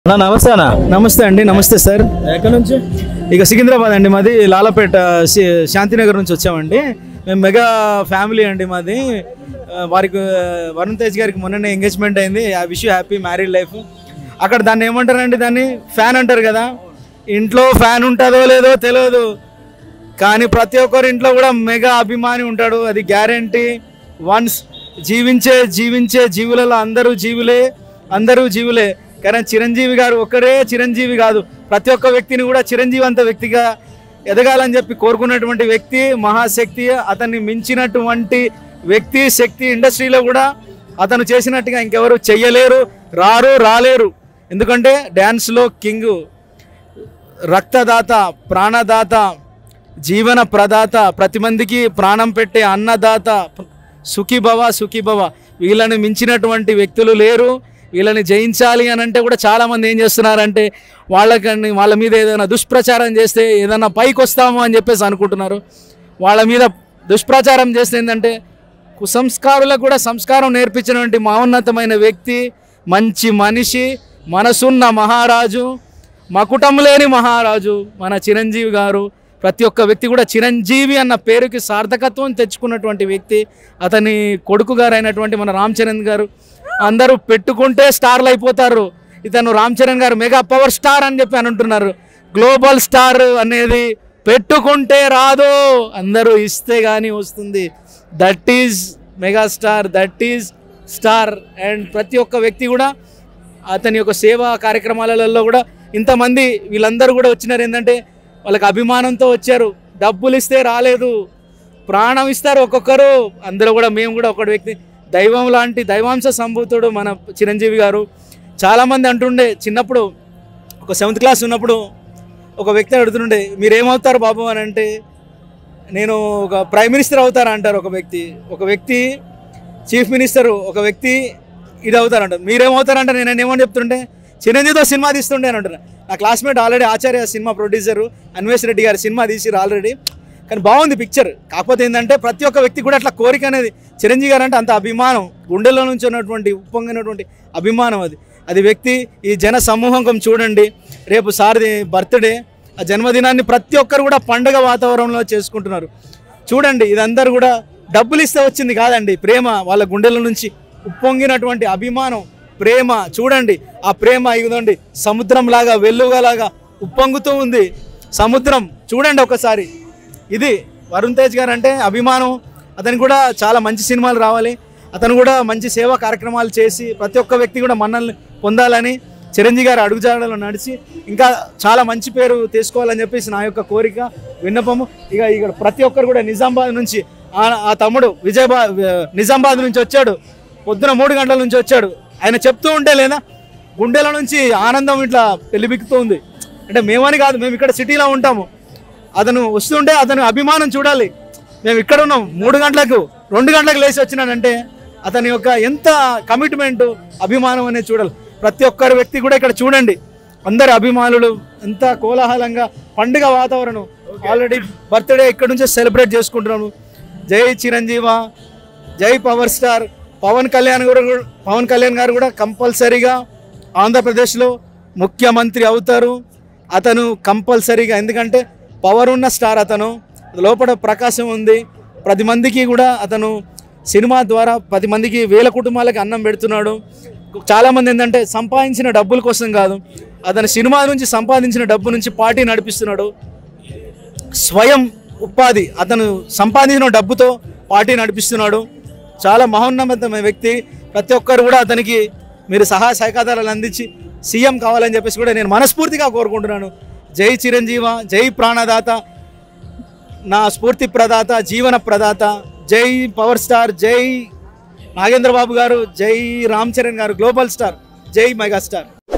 అన్న నమస్తే అన్న నమస్తే అండి నమస్తే సార్ ఎక్కడి నుంచి ఇక సికింద్రాబాద్ అండి మాది లాలపేట శి- శాంతినగర్ నుంచి వచ్చామండి మేము మెగా ఫ్యామిలీ అండి మాది ఆ, వారికి ఆ, వరుణ్ తేజ్ గారికి మొన్ననే ఎంగేజ్మెంట్ అయింది ఆ విష్ హ్యాపీ మ్యారీడ్ లైఫ్ అక్కడ దాన్ని ఏమంటారండి దాన్ని ఫ్యాన్ అంటారు కదా ఇంట్లో ఫ్యాన్ ఉంటుందో లేదో తెలియదు కానీ ప్రతి ఒక్కరి ఇంట్లో కూడా మెగా అభిమాని ఉంటాడు అది గ్యారంటీ వన్స్ జీవించే జీవించే జీవులలో అందరూ జీవులే అందరూ జీవులే కానీ చిరంజీవి గారు ఒక్కరే చిరంజీవి కాదు ప్రతి ఒక్క వ్యక్తిని కూడా చిరంజీవి అంత వ్యక్తిగా ఎదగాలని చెప్పి కోరుకున్నటువంటి వ్యక్తి మహాశక్తి అతన్ని మించినటువంటి వ్యక్తి శక్తి ఇండస్ట్రీలో కూడా అతను చేసినట్టుగా ఇంకెవరు చెయ్యలేరు రారు రాలేరు ఎందుకంటే డ్యాన్స్లో కింగ్ రక్తదాత ప్రాణదాత జీవన ప్రదాత ప్రతి మందికి ప్రాణం పెట్టే అన్నదాత సుఖీభవ సుఖీభవ వీళ్ళని మించినటువంటి వ్యక్తులు లేరు వీళ్ళని జయించాలి అని అంటే కూడా చాలామంది ఏం చేస్తున్నారంటే వాళ్ళకని వాళ్ళ మీద ఏదైనా దుష్ప్రచారం చేస్తే ఏదైనా పైకి వస్తాము అని చెప్పేసి అనుకుంటున్నారు వాళ్ళ మీద దుష్ప్రచారం చేస్తే ఏంటంటే కుసంస్కారులకు కూడా సంస్కారం నేర్పించినటువంటి మహోన్నతమైన వ్యక్తి మంచి మనిషి మనసున్న మహారాజు మకుటం లేని మహారాజు మన చిరంజీవి గారు ప్రతి ఒక్క వ్యక్తి కూడా చిరంజీవి అన్న పేరుకి సార్థకత్వం తెచ్చుకున్నటువంటి వ్యక్తి అతని కొడుకు గారు అయినటువంటి మన రామ్ చరణ్ గారు అందరూ పెట్టుకుంటే స్టార్లు అయిపోతారు ఇతను రామ్ చరణ్ గారు మెగా పవర్ స్టార్ అని చెప్పి అని అంటున్నారు గ్లోబల్ స్టార్ అనేది పెట్టుకుంటే రాదు అందరూ ఇస్తే కానీ వస్తుంది that is mega star that is star and ప్రతి ఒక్క వ్యక్తి కూడా అతని యొక్క సేవా కార్యక్రమాలలో కూడా ఇంతమంది వీళ్ళందరూ కూడా వచ్చినారు ఏంటంటే వాళ్ళకి అభిమానంతో వచ్చారు డబ్బులు ఇస్తే రాలేదు ప్రాణం ఇస్తారు ఒక్కొక్కరు అందులో కూడా మేము కూడా ఒక వ్యక్తి దైవం లాంటి దైవాంశ సంభూతుడు మన చిరంజీవి గారు చాలామంది అంటుండే చిన్నప్పుడు ఒక సెవెంత్ క్లాస్ ఉన్నప్పుడు ఒక వ్యక్తి అడుగుతుండే మీరేమవుతారు బాబు అని అంటే నేను ఒక ప్రైమ్ మినిస్టర్ అవుతారా అంటారు ఒక వ్యక్తి ఒక వ్యక్తి చీఫ్ మినిస్టర్ ఒక వ్యక్తి ఇది అవుతారంటారు మీరేమవుతారంటే నేను ఏమని చెప్తుంటే చిరంజీవితో సినిమా తీస్తుండే అని అంటున్నా నా classmate already Acharya cinema producer Anvesh Reddy గారి సినిమా తీసిరు ఆల్రెడీ కానీ బాగుంది పిక్చర్ కాకపోతే ఏంటంటే ప్రతి ఒక్క వ్యక్తి కూడా అట్లా కోరిక అనేది చిరంజీవి గారు అంటే అంత అభిమానం గుండెల్లో నుంచి ఉన్నటువంటి ఉప్పొంగినటువంటి అభిమానం అది అది వ్యక్తి ఈ జన సమూహం చూడండి రేపు సార్ది బర్త్డే ఆ జన్మదినాన్ని ప్రతి ఒక్కరు కూడా పండగ వాతావరణంలో చేసుకుంటున్నారు చూడండి ఇదందరూ కూడా డబ్బులు ఇస్తే వచ్చింది కాదండి ప్రేమ వాళ్ళ గుండెల నుంచి ఉప్పొంగినటువంటి అభిమానం ప్రేమ చూడండి ఆ ప్రేమ ఇదండి సముద్రం లాగా వెల్లువలాగా ఉప్పొంగుతూ ఉంది సముద్రం చూడండి ఒకసారి ఇది వరుణ్ తేజ్ గారు అంటే అభిమానం అతను కూడా చాలా మంచి సినిమాలు రావాలి అతను కూడా మంచి సేవా కార్యక్రమాలు చేసి ప్రతి ఒక్క వ్యక్తి కూడా మన్నల్ని పొందాలని చిరంజీవి గారు అడుగుజాడలో నడిచి ఇంకా చాలా మంచి పేరు తీసుకోవాలని చెప్పేసి నా యొక్క కోరిక విన్నపము ఇక ఇక్కడ ప్రతి ఒక్కరు కూడా నిజామాబాద్ నుంచి ఆ- ఆ తమ్ముడు విజయబా నిజామాబాద్ నుంచి వచ్చాడు పొద్దున మూడు గంటల నుంచి వచ్చాడు ఆయన చెప్తూ ఉంటే లేదా గుండెల నుంచి ఆనందం ఇట్లా పెళ్లిబిక్కుతూ ఉంది అంటే మేమని కాదు మేము ఇక్కడ సిటీలో ఉంటాము అతను వస్తుంటే అతను అభిమానం చూడాలి మేము ఇక్కడ ఉన్నాం మూడు గంటలకు రెండు గంటలకు లేచి వచ్చినాడంటే అతని యొక్క ఎంత కమిట్మెంట్ అభిమానం అనేది చూడాలి ప్రతి ఒక్కరి వ్యక్తి కూడా ఇక్కడ చూడండి అందరి అభిమానులు ఎంత కోలాహలంగా పండుగ వాతావరణం ఆల్రెడీ బర్త్డే ఇక్కడ నుంచే సెలబ్రేట్ చేసుకుంటున్నాము జై చిరంజీవ జై పవర్ స్టార్ పవన్ కళ్యాణ్ గారు కూడా- పవన్ కళ్యాణ్ గారు కూడా కంపల్సరీగా ఆంధ్రప్రదేశ్లో ముఖ్యమంత్రి అవుతారు అతను కంపల్సరీగా ఎందుకంటే పవర్ ఉన్న స్టార్ అతను లోపల ప్రకాశం ఉంది ప్రతి మందికి కూడా అతను సినిమా ద్వారా పది మందికి వేల కుటుంబాలకి అన్నం పెడుతున్నాడు చాలామంది ఏంటంటే సంపాదించిన డబ్బుల కోసం కాదు అతను సినిమా నుంచి సంపాదించిన డబ్బు నుంచి పార్టీ నడిపిస్తున్నాడు స్వయం ఉపాధి అతను సంపాదించిన డబ్బుతో పార్టీ నడిపిస్తున్నాడు చాలా మహోన్నతమైన వ్యక్తి ప్రతి ఒక్కరు కూడా అతనికి మీరు సహాయ సహకారాలు అందించి సీఎం కావాలని చెప్పేసి కూడా నేను మనస్ఫూర్తిగా కోరుకుంటున్నాను జై చిరంజీవ జై ప్రాణదాత నా స్ఫూర్తి ప్రదాత జీవన ప్రదాత జై పవర్ స్టార్ జై నాగేంద్ర బాబు గారు జై రామ్ చరణ్ గారు గ్లోబల్ స్టార్ జై మెగాస్టార్